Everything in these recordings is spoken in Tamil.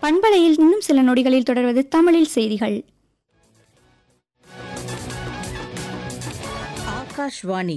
பண்பலையில் இன்னும் சில நொடிகளில் தொடர்வது தமிழில் செய்திகள் ஆகாஷ்வாணி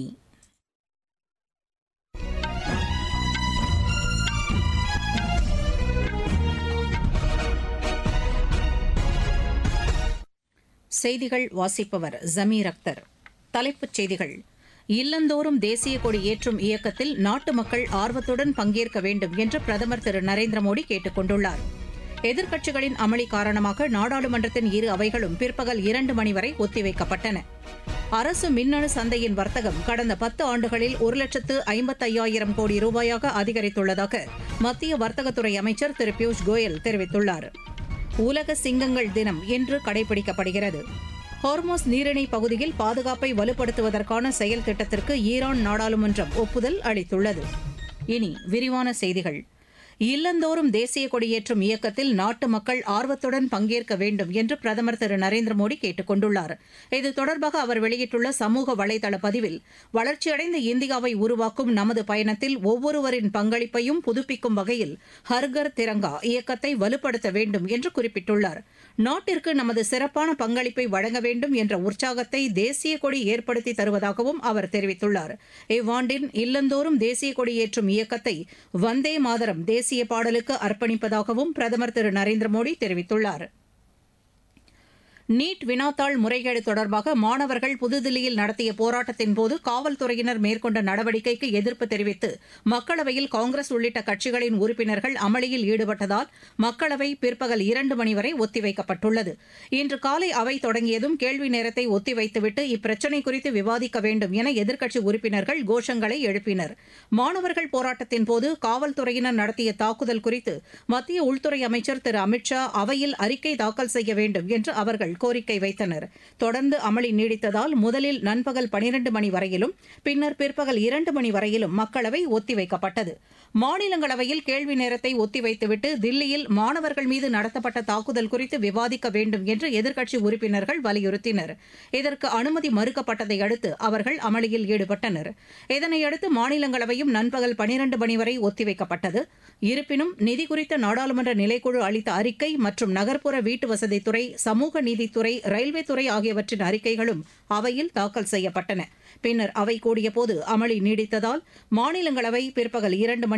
செய்திகள் வாசிப்பவர் ஜமீர் அக்தர் தலைப்புச் செய்திகள் இல்லந்தோறும் தேசிய கொடி ஏற்றும் இயக்கத்தில் நாட்டு மக்கள் ஆர்வத்துடன் பங்கேற்க வேண்டும் என்று பிரதமர் திரு நரேந்திர மோடி கேட்டுக் கொண்டுள்ளார் எதிர்க்கட்சிகளின் அமளி காரணமாக நாடாளுமன்றத்தின் இரு அவைகளும் பிற்பகல் இரண்டு மணி வரை ஒத்திவைக்கப்பட்டன அரசு மின்னணு சந்தையின் வர்த்தகம் கடந்த பத்து ஆண்டுகளில் ஒரு லட்சத்து ஐம்பத்தையாயிரம் கோடி ரூபாயாக அதிகரித்துள்ளதாக மத்திய வர்த்தகத்துறை அமைச்சர் திரு பியூஷ் கோயல் தெரிவித்துள்ளார் உலக சிங்கங்கள் தினம் இன்று கடைபிடிக்கப்படுகிறது ஹார்மோஸ் நீரிணை பகுதியில் பாதுகாப்பை வலுப்படுத்துவதற்கான செயல் திட்டத்திற்கு ஈரான் நாடாளுமன்றம் ஒப்புதல் அளித்துள்ளது இனி விரிவான செய்திகள் இல்லந்தோறும் தேசிய கொடியேற்றும் இயக்கத்தில் நாட்டு மக்கள் ஆர்வத்துடன் பங்கேற்க வேண்டும் என்று பிரதமர் திரு நரேந்திர மோடி கேட்டுக் கொண்டுள்ளார் இது தொடர்பாக அவர் வெளியிட்டுள்ள சமூக வலைதள பதிவில் வளர்ச்சியடைந்த இந்தியாவை உருவாக்கும் நமது பயணத்தில் ஒவ்வொருவரின் பங்களிப்பையும் புதுப்பிக்கும் வகையில் ஹர்கர் திரங்கா இயக்கத்தை வலுப்படுத்த வேண்டும் என்று குறிப்பிட்டுள்ளார் நாட்டிற்கு நமது சிறப்பான பங்களிப்பை வழங்க வேண்டும் என்ற உற்சாகத்தை தேசிய கொடி ஏற்படுத்தி தருவதாகவும் அவர் தெரிவித்துள்ளார் இவ்வாண்டின் இல்லந்தோறும் தேசிய கொடி ஏற்றும் இயக்கத்தை வந்தே மாதரம் தேசிய பாடலுக்கு அர்ப்பணிப்பதாகவும் பிரதமர் திரு நரேந்திர மோடி தெரிவித்துள்ளார் நீட் வினாத்தாள் முறைகேடு தொடர்பாக மாணவர்கள் புதுதில்லியில் நடத்திய போராட்டத்தின் போது காவல்துறையினர் மேற்கொண்ட நடவடிக்கைக்கு எதிர்ப்பு தெரிவித்து மக்களவையில் காங்கிரஸ் உள்ளிட்ட கட்சிகளின் உறுப்பினர்கள் அமளியில் ஈடுபட்டதால் மக்களவை பிற்பகல் இரண்டு மணி வரை ஒத்திவைக்கப்பட்டுள்ளது இன்று காலை அவை தொடங்கியதும் கேள்வி நேரத்தை ஒத்திவைத்துவிட்டு இப்பிரச்சினை குறித்து விவாதிக்க வேண்டும் என எதிர்க்கட்சி உறுப்பினர்கள் கோஷங்களை எழுப்பினர் மாணவர்கள் போராட்டத்தின் போது காவல்துறையினர் நடத்திய தாக்குதல் குறித்து மத்திய உள்துறை அமைச்சர் திரு அமித் ஷா அவையில் அறிக்கை தாக்கல் செய்ய வேண்டும் என்று அவர்கள் கோரிக்கை வைத்தனர் தொடர்ந்து அமளி நீடித்ததால் முதலில் நண்பகல் பனிரண்டு மணி வரையிலும் பின்னர் பிற்பகல் இரண்டு மணி வரையிலும் மக்களவை ஒத்திவைக்கப்பட்டது மாநிலங்களவையில் கேள்வி நேரத்தை ஒத்திவைத்துவிட்டு தில்லியில் மாணவர்கள் மீது நடத்தப்பட்ட தாக்குதல் குறித்து விவாதிக்க வேண்டும் என்று எதிர்க்கட்சி உறுப்பினர்கள் வலியுறுத்தினர் இதற்கு அனுமதி மறுக்கப்பட்டதை அடுத்து அவர்கள் அமளியில் ஈடுபட்டனர் இதனையடுத்து மாநிலங்களவையும் நண்பகல் பனிரண்டு மணி வரை ஒத்திவைக்கப்பட்டது இருப்பினும் நிதி குறித்த நாடாளுமன்ற நிலைக்குழு அளித்த அறிக்கை மற்றும் நகர்ப்புற வீட்டு வசதித்துறை சமூக நீதித்துறை ரயில்வே துறை ஆகியவற்றின் அறிக்கைகளும் அவையில் தாக்கல் செய்யப்பட்டன பின்னர் அவை கூடியபோது அமளி நீடித்ததால் மாநிலங்களவை பிற்பகல் இரண்டு மணி